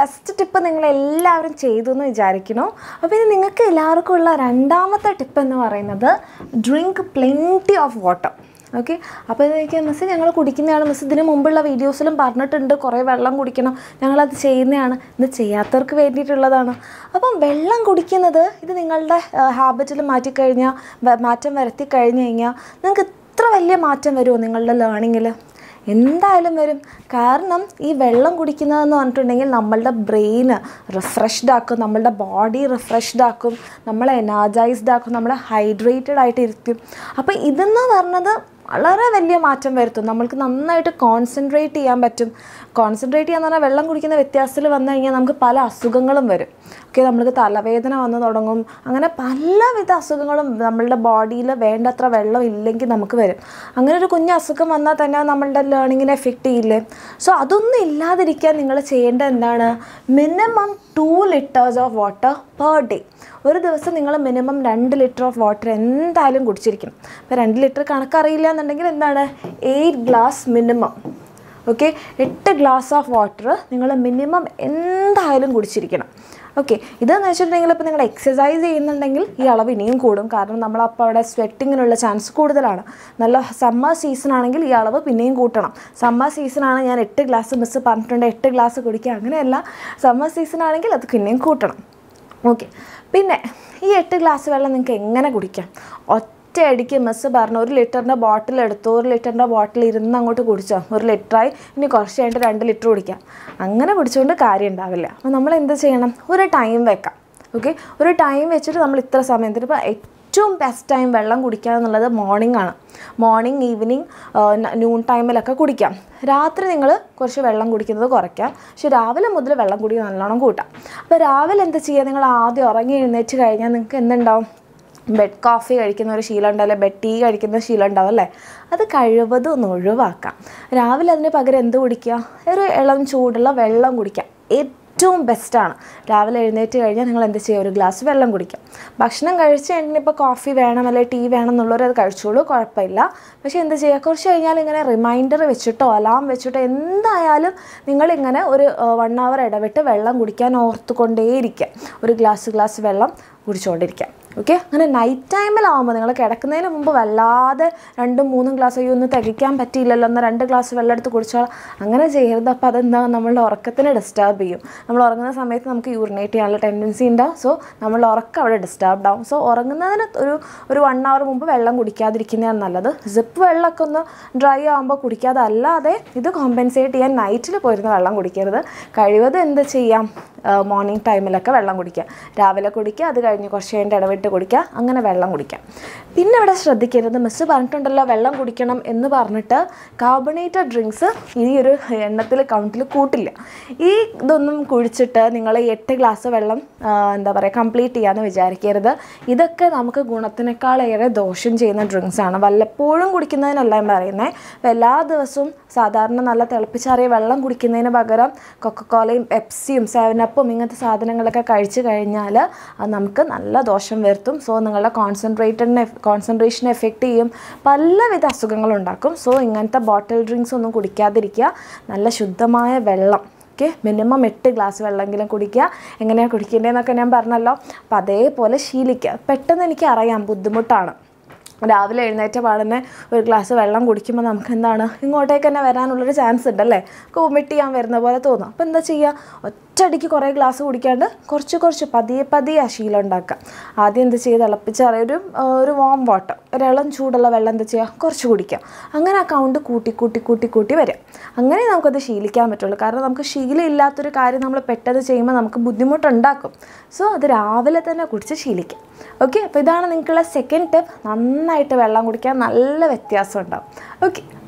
first tip നിങ്ങൾ എല്ലാവരും ചെയ്തു എന്ന് വിചാരിക്കുന്നു അപ്പോൾ ഇത് നിങ്ങൾക്ക് എല്ലാവർക്കും ഉള്ള രണ്ടാമത്തെ ടിപ്പ് എന്ന് പറയുന്നത് drink plenty of water okay അപ്പോൾ ഇതൊക്കെ മിസ് ഞങ്ങൾ കുടിക്കുന്നതാണ് മിസ് ഇതിന് മുമ്പുള്ള വീഡിയോസിലും പറഞ്ഞിട്ടുണ്ട് കുറേ വെള്ളം കുടിക്കണം ഞങ്ങളത് ചെയ്യുന്നതാണ് ഇത് ചെയ്യാത്തവർക്ക് വേണ്ടിയിട്ടുള്ളതാണ് അപ്പം വെള്ളം കുടിക്കുന്നത് ഇത് നിങ്ങളുടെ ഹാബിറ്റിൽ മാറ്റിക്കഴിഞ്ഞാൽ വ- മാറ്റം വരുത്തി കഴിഞ്ഞ് കഴിഞ്ഞാൽ നിങ്ങൾക്ക് ഇത്ര വലിയ മാറ്റം വരുമോ നിങ്ങളുടെ ലേണിങ്ങിൽ എന്തായാലും വരും കാരണം ഈ വെള്ളം കുടിക്കുന്നതെന്ന് പറഞ്ഞിട്ടുണ്ടെങ്കിൽ നമ്മളുടെ ബ്രെയിന് റിഫ്രഷ്ഡ് ആക്കും നമ്മളുടെ ബോഡി റിഫ്രഷ്ഡ് ആക്കും നമ്മളെ എനർജൈസ്ഡ് ആക്കും നമ്മളെ ഹൈഡ്രേറ്റഡ് ആയിട്ട് ഇരുത്തും അപ്പോൾ ഇതെന്ന് പറഞ്ഞത് വളരെ വലിയ മാറ്റം വരുത്തും നമ്മൾക്ക് നന്നായിട്ട് കോൺസെൻട്രേറ്റ് ചെയ്യാൻ പറ്റും കോൺസെൻട്രേറ്റ് ചെയ്യാന്ന് പറഞ്ഞാൽ വെള്ളം കുടിക്കുന്ന വ്യത്യാസത്തിൽ വന്നു കഴിഞ്ഞാൽ നമുക്ക് പല അസുഖങ്ങളും വരും ഓക്കെ നമ്മൾക്ക് തലവേദന വന്ന് തുടങ്ങും അങ്ങനെ പലവിധ അസുഖങ്ങളും നമ്മളുടെ ബോഡിയിൽ വേണ്ടത്ര വെള്ളം ഇല്ലെങ്കിൽ നമുക്ക് വരും അങ്ങനെ ഒരു കുഞ്ഞ് അസുഖം വന്നാൽ തന്നെ നമ്മളുടെ ലേണിങ്ങിനെ എഫക്റ്റ് ചെയ്യില്ലേ സോ അതൊന്നും ഇല്ലാതിരിക്കാൻ നിങ്ങൾ ചെയ്യേണ്ടത് എന്താണ് minimum two litres of water per day ഒരു ദിവസം നിങ്ങൾ മിനിമം രണ്ട് ലിറ്റർ ഓഫ് വാട്ടർ എന്തായാലും കുടിച്ചിരിക്കണം അപ്പോൾ രണ്ട് ലിറ്റർ കണക്കറിയില്ല എന്നുണ്ടെങ്കിൽ എന്താണ് എയ്റ്റ് ഗ്ലാസ് മിനിമം ഓക്കെ എട്ട് ഗ്ലാസ് ഓഫ് വാട്ടർ നിങ്ങൾ മിനിമം എന്തായാലും കുടിച്ചിരിക്കണം ഓക്കെ ഇതെന്ന് വെച്ചിട്ടുണ്ടെങ്കിൽ ഇപ്പോൾ നിങ്ങൾ എക്സസൈസ് ചെയ്യുന്നുണ്ടെങ്കിൽ ഈ അളവ് ഇനിയും കൂടും കാരണം നമ്മളപ്പോൾ അവിടെ സ്വെറ്റിങ്ങിനുള്ള ചാൻസ് കൂടുതലാണ് നല്ല സമ്മർ സീസൺ ആണെങ്കിൽ ഈ അളവ് പിന്നെയും കൂട്ടണം സമ്മർ സീസണാണ് ഞാൻ എട്ട് ഗ്ലാസ് മിസ് പറഞ്ഞിട്ടുണ്ട് എട്ട് ഗ്ലാസ് കുടിക്കുക അങ്ങനെയല്ല സമ്മർ സീസൺ ആണെങ്കിൽ അത് പിന്നെയും കൂട്ടണം ഓക്കെ പിന്നെ ഈ എട്ട് ഗ്ലാസ് വെള്ളം നിങ്ങൾക്ക് എങ്ങനെ കുടിക്കാം ഒറ്റയടിക്ക് മിസ് പറഞ്ഞു ഒരു ലിറ്ററിൻ്റെ ബോട്ടിൽ എടുത്തു ഒരു ലിറ്ററിൻ്റെ ബോട്ടിൽ ഇരുന്ന് അങ്ങോട്ട് കുടിച്ചോ ഒരു ലിറ്ററായി ഇനി കുറച്ച് കഴിഞ്ഞിട്ട് രണ്ട് ലിറ്റർ കുടിക്കാം അങ്ങനെ കുടിച്ചുകൊണ്ട് കാര്യം ഉണ്ടാവില്ല അപ്പോൾ നമ്മൾ എന്ത് ചെയ്യണം ഒരു ടൈം വെക്കാം ഓക്കെ ഒരു ടൈം വെച്ചിട്ട് നമ്മൾ ഇത്ര സമയത്തിന് ഇപ്പോൾ ഏറ്റവും ബെസ്റ്റ് ടൈം വെള്ളം കുടിക്കുക എന്നുള്ളത് മോർണിംഗ് ആണ് മോർണിംഗ് ഈവനിങ് നൂൺ ടൈമിലൊക്കെ കുടിക്കാം രാത്രി നിങ്ങൾ കുറച്ച് വെള്ളം കുടിക്കുന്നത് കുറയ്ക്കാം പക്ഷെ രാവിലെ മുതൽ വെള്ളം കുടി നല്ലോണം കൂട്ടാം അപ്പോൾ രാവിലെ എന്താ ചെയ്യുക നിങ്ങൾ ആദ്യം ഉറങ്ങി എഴുന്നേറ്റ് കഴിഞ്ഞാൽ നിങ്ങൾക്ക് എന്തുണ്ടാവും ബെഡ് കോഫി കഴിക്കുന്ന ഒരു ശീലം ഉണ്ടാവില്ലേ ബെഡ് ടീ കഴിക്കുന്ന ശീലം ഉണ്ടാവും അല്ലേ അത് കഴിവതും ഒന്ന് ഒഴിവാക്കാം രാവിലെ അതിന് പകരം എന്ത് കുടിക്കുക ഒരു ഇളം ചൂടുള്ള വെള്ളം കുടിക്കാം ഏറ്റവും ബെസ്റ്റാണ് രാവിലെ എഴുന്നേറ്റ് കഴിഞ്ഞാൽ നിങ്ങൾ എന്ത് ചെയ്യുക ഒരു ഗ്ലാസ് വെള്ളം കുടിക്കാം ഭക്ഷണം കഴിച്ച് കഴിഞ്ഞാൽ ഇപ്പോൾ കോഫി വേണം അല്ലെങ്കിൽ ടീ വേണം എന്നുള്ളവർ അത് കഴിച്ചോളൂ കുഴപ്പമില്ല പക്ഷേ എന്ത് ചെയ്യുക കുറച്ച് കഴിഞ്ഞാൽ ഇങ്ങനെ റിമൈൻഡർ വെച്ചിട്ടോ അലാം വെച്ചിട്ടോ എന്തായാലും നിങ്ങളിങ്ങനെ ഒരു വൺ അവർ ഇടവിട്ട് വെള്ളം കുടിക്കാൻ ഓർത്തുകൊണ്ടേയിരിക്കുക ഒരു ഗ്ലാസ് ഗ്ലാസ് വെള്ളം കുടിച്ചുകൊണ്ടിരിക്കുക ഓക്കെ അങ്ങനെ നൈറ്റ് ടൈമിലാവുമ്പോൾ നിങ്ങൾ കിടക്കുന്നതിന് മുമ്പ് വല്ലാതെ രണ്ടും മൂന്നും ഗ്ലാസ് അയ്യോ ഒന്ന് തികയ്ക്കാൻ പറ്റിയില്ലല്ലോ എന്നാൽ രണ്ട് ഗ്ലാസ് വെള്ളം എടുത്ത് കുടിച്ചാൽ അങ്ങനെ ചെയ്യരുത് അപ്പോൾ അതെന്താ നമ്മളുടെ ഉറക്കത്തിനെ ഡിസ്റ്റർബ് ചെയ്യും നമ്മൾ ഉറങ്ങുന്ന സമയത്ത് നമുക്ക് യൂറിനേറ്റ് ചെയ്യാനുള്ള ടെൻഡൻസി ഉണ്ടാവും സോ നമ്മളുടെ ഉറക്കം അവിടെ ഡിസ്റ്റർബ്ഡ് ആവും സോ ഉറങ്ങുന്നതിന് ഒരു ഒരു വൺ അവർ മുമ്പ് വെള്ളം കുടിക്കാതിരിക്കുന്നതാണ് നല്ലത് സിപ്പ് വെള്ളമൊക്കെ ഒന്ന് ഡ്രൈ ആകുമ്പോൾ കുടിക്കാതെ അല്ലാതെ ഇത് കോമ്പൻസേറ്റ് ചെയ്യാൻ നൈറ്റിൽ പോയിരുന്ന വെള്ളം കുടിക്കരുത് കഴിവതും എന്ത് ചെയ്യാം മോർണിംഗ് ടൈമിലൊക്കെ വെള്ളം കുടിക്കുക രാവിലെ കുടിക്കുക അത് കഴിഞ്ഞ് കുറച്ച് കഴിഞ്ഞിട്ട് ഇടവിട്ട് കുടിക്കുക അങ്ങനെ വെള്ളം കുടിക്കാം പിന്നെ ഇവിടെ ശ്രദ്ധിക്കരുത് മിസ് പറഞ്ഞിട്ടുണ്ടല്ലോ വെള്ളം കുടിക്കണം എന്ന് പറഞ്ഞിട്ട് കാർബണേറ്റഡ് ഡ്രിങ്ക്സ് ഈ ഒരു എണ്ണത്തിൽ കൗണ്ടിൽ കൂട്ടില്ല ഈ ഇതൊന്നും കുടിച്ചിട്ട് നിങ്ങൾ ഈ എട്ട് ഗ്ലാസ് വെള്ളം ആ, എന്താ പറയുക കംപ്ലീറ്റ് ചെയ്യാമെന്ന് വിചാരിക്കരുത് ഇതൊക്കെ നമുക്ക് ഗുണത്തിനേക്കാളേറെ ദോഷം ചെയ്യുന്ന ഡ്രിങ്ക്സ് ആണ് വല്ലപ്പോഴും കുടിക്കുന്നതിനല്ല ഞാൻ പറയുന്നത് എല്ലാ ദിവസവും സാധാരണ നല്ല തിളപ്പിച്ചാറിയ വെള്ളം കുടിക്കുന്നതിന് പകരം കൊക്കക്കോലയും പെപ്സിയും സെവനപ്പും ഇങ്ങനത്തെ സാധനങ്ങളൊക്കെ കഴിച്ചു കഴിഞ്ഞാൽ അത് നമുക്ക് നല്ല ദോഷം വരുത്തും സോ നിങ്ങളുടെ കോൺസെൻട്രേറ്റഡിനെ കോൺസെൻട്രേഷനെ എഫക്റ്റ് ചെയ്യും പലവിധ അസുഖങ്ങളുണ്ടാക്കും സോ ഇങ്ങനത്തെ ബോട്ടിൽ ഡ്രിങ്ക്സ് ഒന്നും കുടിക്കാതിരിക്കുക നല്ല ശുദ്ധമായ വെള്ളം ഓക്കെ മിനിമം എട്ട് ഗ്ലാസ് വെള്ളമെങ്കിലും കുടിക്കുക എങ്ങനെയാണ് കുടിക്കേണ്ടതെന്നൊക്കെ ഞാൻ പറഞ്ഞല്ലോ അപ്പോൾ അതേപോലെ ശീലിക്കുക പെട്ടെന്ന് എനിക്ക് അറിയാം ബുദ്ധിമുട്ടാണ് രാവിലെ എഴുന്നേറ്റ പാടന്നെ ഒരു ഗ്ലാസ് വെള്ളം കുടിക്കുമ്പോൾ നമുക്ക് എന്താണ് ഇങ്ങോട്ടേക്ക് തന്നെ വരാനുള്ളൊരു ചാൻസ് ഉണ്ട് അല്ലേ വൊമിറ്റ് ചെയ്യാൻ വരുന്ന പോലെ തോന്നും അപ്പോൾ എന്താ ചെയ്യുക ഒറ്റയടിക്ക് കുറേ ഗ്ലാസ് കുടിക്കാണ്ട് കുറച്ച് കുറച്ച് പതിയെ പതിയെ ആ ശീലം ഉണ്ടാക്കുക ആദ്യം എന്ത് ചെയ്യുക തിളപ്പിച്ചാറിയ ഒരു ആ, ഒരു വാം വാട്ടർ ഒരു ഇളം ചൂടുള്ള വെള്ളം എന്താ ചെയ്യുക കുറച്ച് കുടിക്കുക അങ്ങനെ ആ കൗണ്ട് കൂട്ടി കൂട്ടി കൂട്ടി കൂട്ടി വരിക അങ്ങനെ നമുക്കത് ശീലിക്കാൻ പറ്റുള്ളൂ കാരണം നമുക്ക് ശീലം ഇല്ലാത്തൊരു കാര്യം നമ്മൾ പെട്ടെന്ന് ചെയ്യുമ്പോൾ നമുക്ക് ബുദ്ധിമുട്ടുണ്ടാക്കും സോ അത് രാവിലെ തന്നെ കുടിച്ച് ശീലിക്കാം ഓക്കെ അപ്പോൾ ഇതാണ് നിങ്ങൾക്കുള്ള സെക്കൻഡ് ടിപ്പ് നന്നായിട്ട് വെള്ളം കുടിക്കാൻ നല്ല വ്യത്യാസം ഉണ്ടാവും ഓക്കെ